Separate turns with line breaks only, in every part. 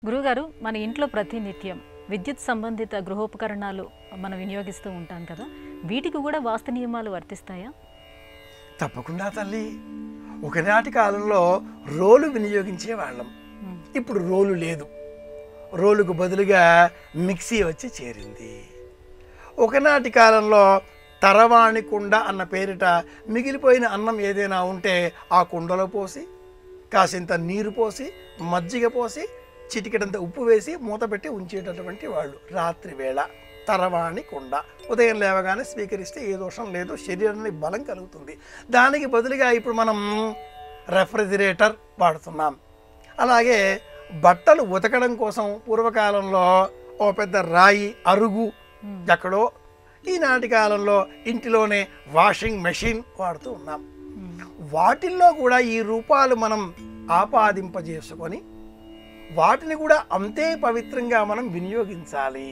గురువుగారు మన ఇంట్లో ప్రతినిత్యం విద్యుత్ సంబంధిత గృహోపకరణాలు మనం వినియోగిస్తూ ఉంటాం కదా వీటికి కూడా వాస్తు నియమాలు వర్తిస్తాయా
తప్పకుండా తల్లి ఒకనాటి కాలంలో రోలు వినియోగించే వాళ్ళం
మ్మ్.
ఇప్పుడు రోలు లేదు రోలుకు బదులుగా మిక్సీ వచ్చి చేరింది ఒకనాటి కాలంలో తరవాణి కుండ అన్న పేరిట మిగిలిపోయిన అన్నం ఏదైనా ఉంటే ఆ కుండలో పోసి కాసింత నీరు పోసి మజ్జిగ పోసి చిటికెడంత ఉప్పు వేసి మూత పెట్టి ఉంచేటటువంటి వాళ్ళు రాత్రి వేళ తరవాణి కుండ ఉదయం లేవగానే స్వీకరిస్తే ఏ దోషం లేదు శరీరానికి బలం కలుగుతుంది దానికి బదులుగా ఇప్పుడు మనం రెఫ్రిజిరేటర్ వాడుతున్నాం అలాగే బట్టలు ఉతకడం కోసం పూర్వకాలంలో ఓ పెద్ద రాయి అరుగు ఎక్కడో ఈనాటి కాలంలో ఇంటిలోనే వాషింగ్ మెషిన్ వాడుతూ ఉన్నాం వాటిల్లో కూడా ఈ రూపాలు మనం ఆపాదింపజేసుకొని వాటిని కూడా అంతే పవిత్రంగా మనం వినియోగించాలి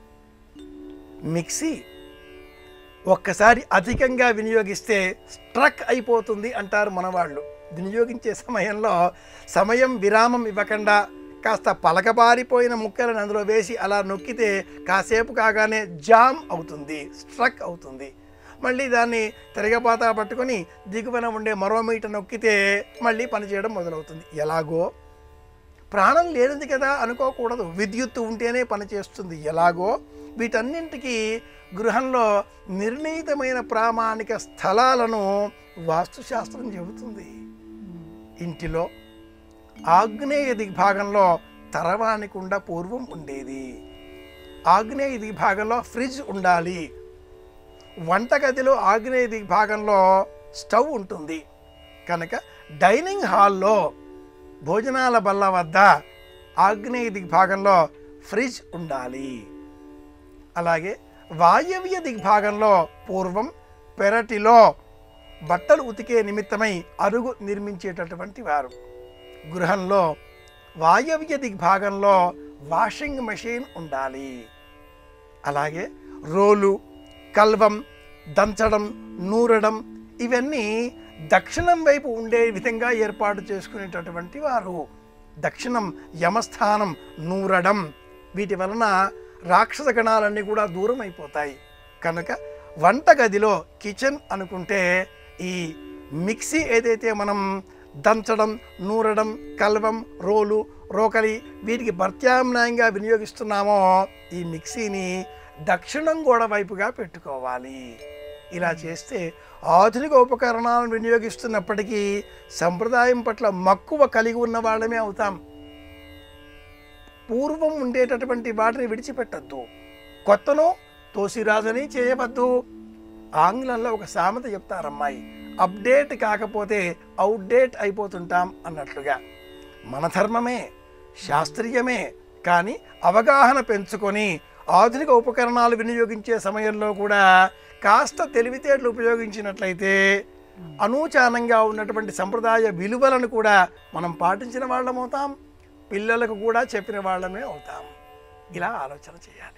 మిక్సీ ఒక్కసారి అధికంగా వినియోగిస్తే స్ట్రక్ అయిపోతుంది అంటారు మనవాళ్ళు వినియోగించే సమయంలో సమయం విరామం ఇవ్వకుండా కాస్త పలకబారిపోయిన ముక్కలను అందులో వేసి అలా నొక్కితే కాసేపు కాగానే జామ్ అవుతుంది స్ట్రక్ అవుతుంది మళ్ళీ దాన్ని తిరగపాత పట్టుకొని దిగువన ఉండే మరో మీట నొక్కితే మళ్ళీ పనిచేయడం మొదలవుతుంది ఎలాగో ప్రాణం లేనిది కదా అనుకోకూడదు విద్యుత్తు ఉంటేనే పనిచేస్తుంది ఎలాగో వీటన్నింటికి గృహంలో నిర్ణీతమైన ప్రామాణిక స్థలాలను వాస్తుశాస్త్రం చెబుతుంది ఇంటిలో ఆగ్నేయ దిగ్భాగంలో తరవానికుండా పూర్వం ఉండేది ఆగ్నేయ దిగ్భాగంలో ఫ్రిడ్జ్ ఉండాలి వంటగదిలో ఆగ్నేయ దిగ్భాగంలో స్టవ్ ఉంటుంది కనుక డైనింగ్ హాల్లో భోజనాల బల్ల వద్ద ఆగ్నేయ దిగ్భాగంలో ఫ్రిడ్జ్ ఉండాలి అలాగే వాయవ్య దిగ్భాగంలో పూర్వం పెరటిలో బట్టలు ఉతికే నిమిత్తమై అరుగు నిర్మించేటటువంటి వారు గృహంలో వాయవ్య దిగ్భాగంలో వాషింగ్ మెషిన్ ఉండాలి అలాగే రోలు కల్వం దంచడం నూరడం ఇవన్నీ దక్షిణం వైపు ఉండే విధంగా ఏర్పాటు చేసుకునేటటువంటి వారు దక్షిణం యమస్థానం నూరడం వీటి వలన రాక్షస గణాలన్నీ కూడా దూరం అయిపోతాయి కనుక వంటగదిలో కిచెన్ అనుకుంటే ఈ మిక్సీ ఏదైతే మనం దంచడం నూరడం కల్వం రోలు రోకలి వీటికి ప్రత్యామ్నాయంగా వినియోగిస్తున్నామో ఈ మిక్సీని దక్షిణం గోడ వైపుగా పెట్టుకోవాలి ఇలా చేస్తే ఆధునిక ఉపకరణాలను వినియోగిస్తున్నప్పటికీ సంప్రదాయం పట్ల మక్కువ కలిగి ఉన్న వాళ్ళమే అవుతాం పూర్వం ఉండేటటువంటి వాటిని విడిచిపెట్టద్దు కొత్తను తోసిరాజని చేయవద్దు ఆంగ్లంలో ఒక సామెత చెప్తారమ్మాయి అప్డేట్ కాకపోతే అవుట్డేట్ అయిపోతుంటాం అన్నట్లుగా మన ధర్మమే శాస్త్రీయమే కానీ అవగాహన పెంచుకొని ఆధునిక ఉపకరణాలు వినియోగించే సమయంలో కూడా కాస్త తెలివితేటలు ఉపయోగించినట్లయితే అనూచానంగా ఉన్నటువంటి సంప్రదాయ విలువలను కూడా మనం పాటించిన వాళ్ళం అవుతాం పిల్లలకు కూడా చెప్పిన వాళ్ళమే అవుతాం ఇలా ఆలోచన చేయాలి